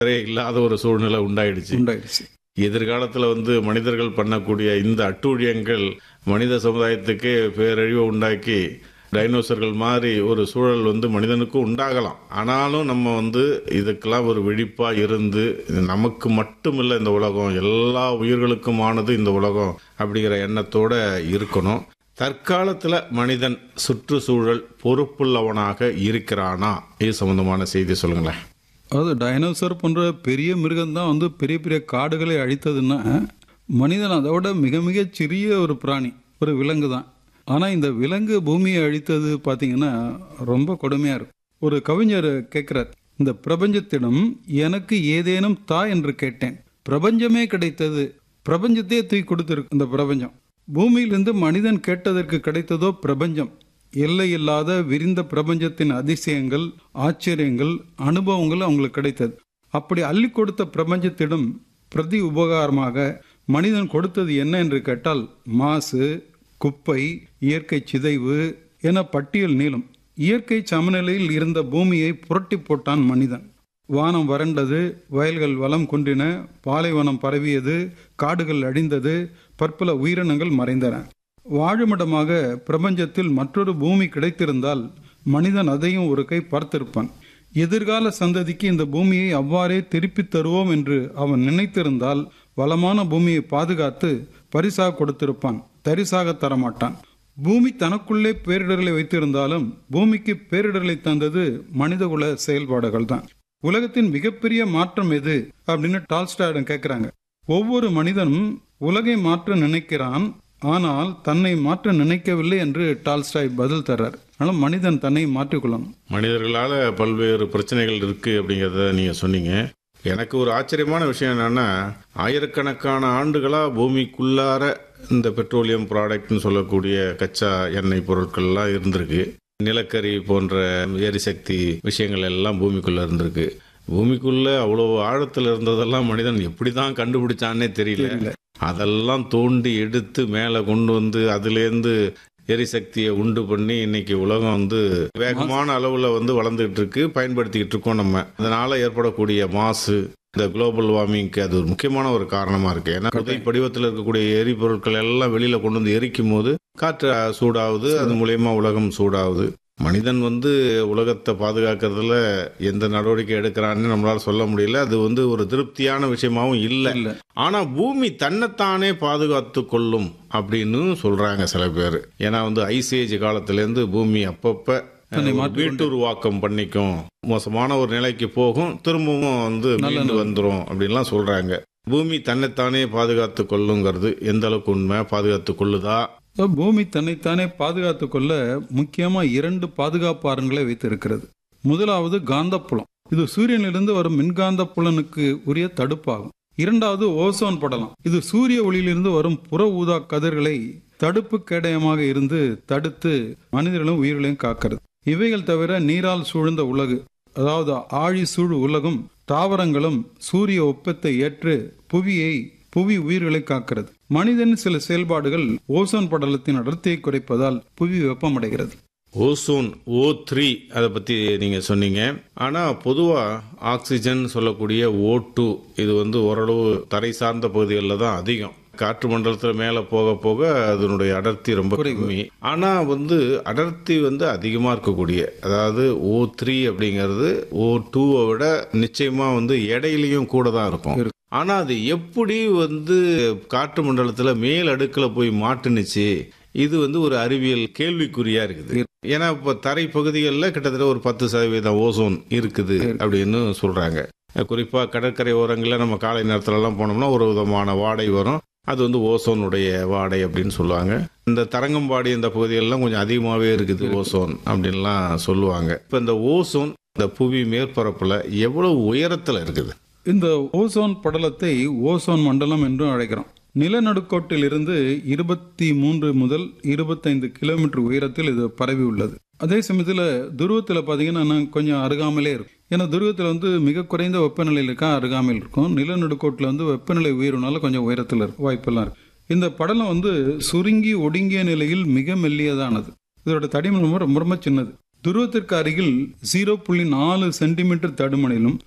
இல்லாத ஒரு சூழ்நிலை உண்டாயிடுச்சு உண்டாயிடுச்சு எதிர்காலத்துல வந்து மனிதர்கள் பண்ணக்கூடிய இந்த அட்டூழியங்கள் மனித சமுதாயத்துக்கே பேரழிவை உண்டாக்கி டைனோசர்கள் மாதிரி ஒரு சூழல் வந்து மனிதனுக்கும் உண்டாகலாம் ஆனாலும் நம்ம வந்து இதுக்கெல்லாம் ஒரு விழிப்பா இருந்து இது நமக்கு மட்டுமில்லை இந்த உலகம் எல்லா உயிர்களுக்குமானது இந்த உலகம் அப்படிங்கிற எண்ணத்தோட இருக்கணும் தற்காலத்துல மனிதன் சுற்றுச்சூழல் பொறுப்புள்ளவனாக இருக்கிறானா இது சம்பந்தமான செய்தி சொல்லுங்களேன் அதாவது டைனோசர் போன்ற பெரிய மிருகம் தான் வந்து பெரிய பெரிய காடுகளை அழித்ததுன்னா மனிதன் அதோட மிக மிக சிறிய ஒரு பிராணி ஒரு விலங்கு தான் ஆனால் இந்த விலங்கு பூமியை அழித்தது பார்த்தீங்கன்னா ரொம்ப கொடுமையாக இருக்கும் ஒரு கவிஞர் கேட்குறார் இந்த பிரபஞ்சத்திடம் எனக்கு ஏதேனும் தா என்று கேட்டேன் பிரபஞ்சமே கிடைத்தது பிரபஞ்சத்தையே தூக்கி கொடுத்துருக்கு இந்த பிரபஞ்சம் பூமியிலிருந்து மனிதன் கேட்டதற்கு கிடைத்ததோ பிரபஞ்சம் எல்லை இல்லாத விரிந்த பிரபஞ்சத்தின் அதிசயங்கள் ஆச்சரியங்கள் அனுபவங்கள் அவங்களுக்கு கிடைத்தது அப்படி அள்ளி கொடுத்த பிரபஞ்சத்திடம் பிரதி உபகாரமாக மனிதன் கொடுத்தது என்ன என்று கேட்டால் மாசு குப்பை இயற்கை சிதைவு என பட்டியல் நீளும் இயற்கை சமநிலையில் இருந்த பூமியை புரட்டி போட்டான் மனிதன் வானம் வறண்டது வயல்கள் வளம் குன்றின பாலைவனம் பரவியது காடுகள் அழிந்தது பற்பல உயிரினங்கள் மறைந்தன வாழுமிடமாக பிரபஞ்சத்தில் மற்றொரு பூமி கிடைத்திருந்தால் மனிதன் அதையும் ஒரு கை பார்த்திருப்பான் எதிர்கால சந்ததிக்கு இந்த பூமியை அவ்வாறே திருப்பித் தருவோம் என்று அவன் நினைத்திருந்தால் வளமான பூமியை பாதுகாத்து பரிசாக கொடுத்திருப்பான் தரிசாக தரமாட்டான் பூமி தனக்குள்ளே பேரிடர்களை வைத்திருந்தாலும் பூமிக்கு பேரிடர்களை தந்தது மனிதகுல செயல்பாடுகள் தான் உலகத்தின் மிகப்பெரிய மாற்றம் எது அப்படின்னு டால்ஸ்டாயிடம் கேட்கிறாங்க ஒவ்வொரு மனிதனும் உலகை மாற்ற நினைக்கிறான் ஆனால் தன்னை மாற்ற நினைக்கவில்லை என்று டால்ஸ்டாய் பதில் தர்றார் அதனால மனிதன் தன்னை மாற்றிக்கொள்ளணும் மனிதர்களால பல்வேறு பிரச்சனைகள் இருக்கு அப்படிங்கிறத நீங்க சொன்னீங்க எனக்கு ஒரு ஆச்சரியமான விஷயம் என்னன்னா ஆயிரக்கணக்கான ஆண்டுகளா பூமிக்குள்ளார இந்த பெட்ரோலியம் ப்ராடக்ட்னு சொல்லக்கூடிய கச்சா எண்ணெய் பொருட்கள்லாம் இருந்திருக்கு நிலக்கரி போன்ற எரிசக்தி விஷயங்கள் எல்லாம் பூமிக்குள்ள இருந்திருக்கு பூமிக்குள்ள அவ்வளவு ஆழத்துல இருந்ததெல்லாம் மனிதன் எப்படிதான் கண்டுபிடிச்சான்னே தெரியல அதெல்லாம் தோண்டி எடுத்து மேலே கொண்டு வந்து அதுலேருந்து எரிசக்தியை உண்டு பண்ணி இன்னைக்கு உலகம் வந்து வேகமான அளவுல வந்து வளர்ந்துகிட்டு இருக்கு பயன்படுத்திக்கிட்டு இருக்கோம் நம்ம அதனால ஏற்படக்கூடிய மாசு இந்த குளோபல் வார்மிங்க்கு அது ஒரு முக்கியமான ஒரு காரணமா இருக்கு ஏன்னா புதை படிவத்தில் இருக்கக்கூடிய எரிபொருட்கள் எல்லாம் வெளியில கொண்டு வந்து எரிக்கும் போது காற்று சூடாகுது அது மூலியமா உலகம் சூடாகுது மனிதன் வந்து உலகத்தை பாதுகாக்கிறதுல எந்த நடவடிக்கை எடுக்கிறான்னு நம்மளால சொல்ல முடியல அது வந்து ஒரு திருப்தியான விஷயமாவும் இல்லை இல்ல ஆனா பூமி தன்னைத்தானே பாதுகாத்து கொள்ளும் அப்படின்னு சொல்றாங்க சில பேர் ஏன்னா வந்து ஐசேஜ் காலத்துல இருந்து பூமி அப்பப்ப தன்னை ஒரு மாற்றிக்கொண்டு- வீட்டுருவாக்கம் பண்ணிக்கும் மோசமான ஒரு நிலைக்கு போகும் திரும்பவும் வந்து மீண்டு வந்துரும் அப்படின்லாம் சொல்றாங்க பூமி தன்னைத்தானே பாதுகாத்து கொள்ளுங்கிறது எந்த அளவுக்கு உண்மை பாதுகாத்து கொள்ளுதா So, பூமி தன்னைத்தானே பாதுகாத்துக் கொள்ள முக்கியமா இரண்டு பாதுகாப்பு அரண்களை வைத்திருக்கிறது முதலாவது காந்தப்புலம் இது சூரியனிலிருந்து வரும் மின்காந்த புலனுக்கு உரிய தடுப்பாகும் இரண்டாவது ஓசோன் படலம் இது சூரிய ஒளியிலிருந்து வரும் புற ஊதா கதிர்களை தடுப்பு கேடயமாக இருந்து தடுத்து மனிதர்களும் உயிர்களையும் காக்கிறது இவைகள் தவிர நீரால் சூழ்ந்த உலகு அதாவது ஆழி சூழ் உலகும் தாவரங்களும் சூரிய ஒப்பத்தை ஏற்று புவியை புவி உயிர்களை காக்கிறது மனிதன் சில செயல்பாடுகள் ஓசோன் படலத்தின் அடர்த்தியை குறைப்பதால் புவி வெப்பமடைகிறது ஓசோன் ஓ த்ரீ அதை பற்றி நீங்கள் சொன்னீங்க ஆனால் பொதுவாக ஆக்சிஜன் சொல்லக்கூடிய ஓ டூ இது வந்து ஓரளவு தரை சார்ந்த பகுதிகளில் தான் அதிகம் காற்று மண்டலத்தில் மேலே போக போக அதனுடைய அடர்த்தி ரொம்ப கம்மி ஆனால் வந்து அடர்த்தி வந்து அதிகமாக இருக்கக்கூடிய அதாவது ஓ த்ரீ அப்படிங்கிறது ஓ டூவை விட நிச்சயமாக வந்து எடையிலையும் கூட தான் இருக்கும் ஆனா அது எப்படி வந்து காற்று மண்டலத்துல மேல் அடுக்குல போய் மாட்டுனுச்சு இது வந்து ஒரு அறிவியல் கேள்விக்குறியா இருக்குது ஏன்னா இப்ப தரை பகுதிகளில் கிட்டத்தட்ட ஒரு பத்து சதவீதம் ஓசோன் இருக்குது அப்படின்னு சொல்றாங்க குறிப்பா கடற்கரை ஓரங்களில் நம்ம காலை நேரத்துல எல்லாம் போனோம்னா ஒரு விதமான வாடை வரும் அது வந்து ஓசோனுடைய வாடை அப்படின்னு சொல்லுவாங்க இந்த தரங்கம்பாடி இந்த பகுதிகளெல்லாம் கொஞ்சம் அதிகமாகவே இருக்குது ஓசோன் அப்படின்லாம் சொல்லுவாங்க இப்போ இந்த ஓசோன் இந்த புவி மேற்பரப்புல எவ்வளவு உயரத்துல இருக்குது இந்த ஓசோன் படலத்தை ஓசோன் மண்டலம் என்றும் அழைக்கிறோம் நிலநடுக்கோட்டில் இருந்து இருபத்தி மூன்று முதல் இருபத்தைந்து கிலோமீட்டர் உயரத்தில் இது பரவி உள்ளது அதே சமயத்தில் துருவத்தில் பார்த்தீங்கன்னா இன்னும் கொஞ்சம் அருகாமலே இருக்கும் ஏன்னா துருவத்தில் வந்து மிக குறைந்த வெப்பநிலையில் இருக்கா அருகாமையில் இருக்கும் நிலநடுக்கோட்டில் வந்து வெப்பநிலை உயர்வுனால கொஞ்சம் உயரத்தில் இருக்கும் வாய்ப்பெல்லாம் இருக்கு இந்த படலம் வந்து சுருங்கி ஒடுங்கிய நிலையில் மிக மெல்லியதானது இதோட தடிமன் ரொம்ப ரொம்ப ரொம்ப சின்னது துருவத்திற்கு அருகில் ஜீரோ புள்ளி நாலு சென்டிமீட்டர் தடுமனிலும்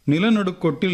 நிலநடுக்கோட்டில்